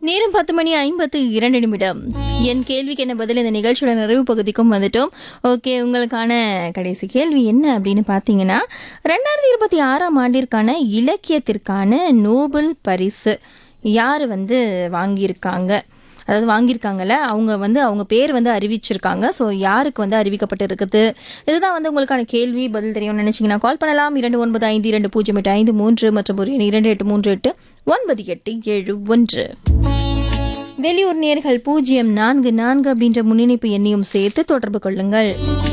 நேரம் பத்து மணி ஐம்பத்து இரண்டு நிமிடம் என் கேள்விக்கு என்ன பதில் இந்த நிகழ்ச்சியோட நிறைவு பகுதிக்கும் வந்துட்டோம் ஓகே உங்களுக்கான கடைசி கேள்வி என்ன அப்படின்னு பார்த்தீங்கன்னா ரெண்டாயிரத்தி இருபத்தி ஆறாம் ஆண்டிற்கான இலக்கியத்திற்கான நோபல் பரிசு யார் வந்து வாங்கியிருக்காங்க அதாவது வாங்கியிருக்காங்கல்ல அவங்க வந்து அவங்க பேர் வந்து அறிவிச்சிருக்காங்க ஸோ யாருக்கு வந்து அறிவிக்கப்பட்டு இருக்குது இதுதான் வந்து உங்களுக்கான கேள்வி பதில் தெரியும்னு நினைச்சீங்கன்னா கால் பண்ணலாம் இரண்டு ஒன்பது ஐந்து இரண்டு பூஜ்ஜியம் எட்டு ஐந்து மூன்று மற்றும் ஒரு எண் இரண்டு எட்டு மூன்று எட்டு ஒன்பது எட்டு ஏழு ஒன்று வெளியூர் நேர்கள் பூஜ்ஜியம் நான்கு நான்கு அப்படின்ற முன்னிணைப்பு எண்ணையும் சேர்த்து தொடர்பு கொள்ளுங்கள்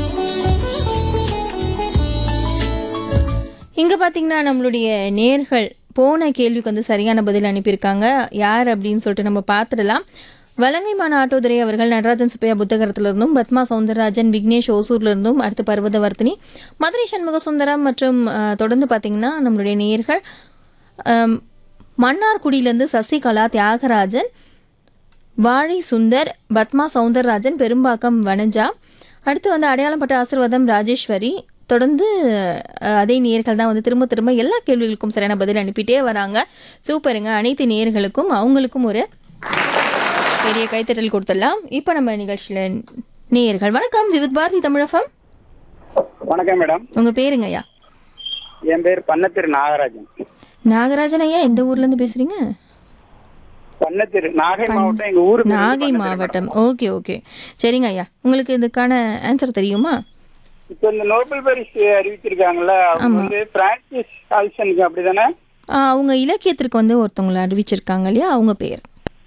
இங்க பாத்தீங்கன்னா நம்மளுடைய நேர்கள் போன கேள்விக்கு வந்து சரியான பதில் அனுப்பியிருக்காங்க யார் அப்படின்னு சொல்லிட்டு நம்ம பார்த்துடலாம் வலங்கைமான ஆட்டோதுரை அவர்கள் நடராஜன் சுப்பையா புத்தகரத்துல இருந்தும் பத்மா சவுந்தரராஜன் விக்னேஷ் ஓசூர்ல இருந்தும் அடுத்து பர்வதவர்த்தினி மதுரை சண்முக சுந்தரம் மற்றும் அஹ், தொடர்ந்து பார்த்தீங்கன்னா நம்மளுடைய நேர்கள் அம், மன்னார்குடியிலேருந்து சசிகலா தியாகராஜன் வாழை சுந்தர் பத்மா சவுந்தரராஜன் பெரும்பாக்கம் வனஜா அடுத்து வந்து அடையாளப்பட்ட ஆசிர்வாதம் ராஜேஸ்வரி தொடர்ந்து அஹ், அதே நேர்கள் தான் வந்து திரும்ப திரும்ப எல்லா கேள்விகளுக்கும் சரியான பதில் அனுப்பிட்டே வராங்க சூப்பருங்க அனைத்து நேர்களுக்கும் அவங்களுக்கும் ஒரு பெரிய கைத்தட்டல் கொடுத்துடலாம் இப்போ நம்ம நிகழ்ச்சியில் நேயர்கள் வணக்கம் விவித் பாரதி தமிழகம் வணக்கம் மேடம் உங்கள் பேருங்க ஐயா என் பேர் பன்னத்திரு நாகராஜன் நாகராஜன் ஐயா எந்த ஊர்லேருந்து பேசுகிறீங்க பன்னத்திரு நாகை மாவட்டம் எங்க ஊரு பேரு நாகை மாவட்டம் ஓகே ஓகே சரிங்க ஐயா உங்களுக்கு இதுக்கான ஆன்சர் தெரியுமா இப்ப இந்த நோபல் பரிசு அறிவிச்சிருக்காங்கல்ல அவங்க வந்து பிரான்சிஸ் ஆல்சனுக்கு அப்படிதானே ஆ, அவங்க இலக்கியத்திற்கு வந்து ஒருத்தவங்களை அறிவிச்சிருக்காங்க இல்லையா அவங்க பேர்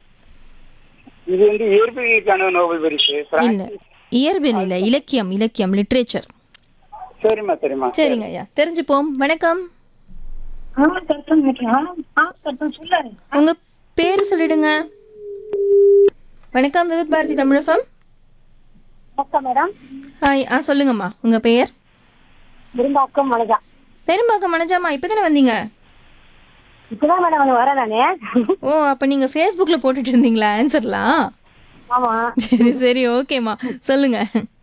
இது வந்து இயற்பியலுக்கான நோபல் பரிசு இல்ல பிரான்சிஸ் இயற்பியல் இல்ல இலக்கியம் இலக்கியம் லிட்ரேச்சர் சரிம்மா சரிம்மா சரிங்க ஐயா தெரிஞ்சுப்போம் வணக்கம் ஆ கரெக்டாக கேட்டேன் ஆ கரெக்டாக சொல்லு உங்க பேர் சொல்லிடுங்க வணக்கம் விவித் பாரதி தமிழகம் வணக்கம் மேடம் ஹாய் ஆ சொல்லுங்கம்மா உங்க பெயர் விரும்பாக்கம் மலைஜா பெரும்பாக்கம் மனஜாமா இப்பதானே வந்தீங்க இப்பதான் மேடம் வந்து வரேன் நானு ஓ அப்ப நீங்க ஃபேஸ்புக்ல போட்டுட்டு இருந்தீங்களா ஆன்சர்லாம் ஆமா சரி சரி ஓகேம்மா சொல்லுங்க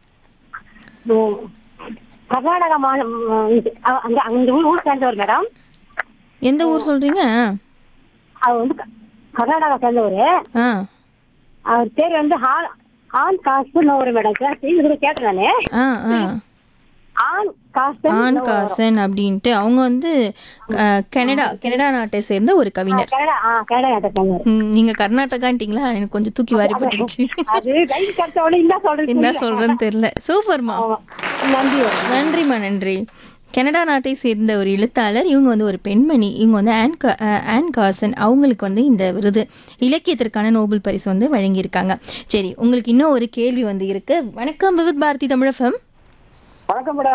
ம். கர்நாடகா மாநிலம் அங்க அந்த ஊர் ஊர் சேர்ந்தவர் மேடம் எந்த ஊர் சொல்றீங்க அவர் வந்து க- கர்நாடகா சேர்ந்தவர் ஆ அவர் பேர் வந்து ஆன் ஆன் காசுன்னு ஒரு மேடம் இது கேட்டேன் நானு ஆ ஆ ஆன் காசு ஆன் காசன் அப்படின்ட்டு அவங்க வந்து அஹ், கனடா கனடா நாட்டை சேர்ந்த ஒரு கவிஞர் கனடா ஆ கனடா நாட்டை சேர்ந்தவர் ம், நீங்க கர்நாடகான்ட்டீங்களா எனக்கு கொஞ்சம் தூக்கி வாரி போட்டுருச்சு அது லைன் கிடைச்ச உடனே என்ன சொல்றது என்ன சொல்றேன்னு தெரியல சூப்பர்மா ஆமா. நன்றி நன்றிம்மா நன்றி கனடா நாட்டை சேர்ந்த ஒரு எழுத்தாளர் இவங்க வந்து ஒரு பெண்மணி இவங்க வந்து ஆன் கா- அஹ், ஆன் காசன் அவங்களுக்கு வந்து இந்த விருது இலக்கியத்திற்கான நோபல் பரிசு வந்து வழங்கியிருக்காங்க சரி உங்களுக்கு இன்னும் ஒரு கேள்வி வந்து இருக்கு வணக்கம் விவித் பாரதி தமிழகம் வணக்கம் மேடம்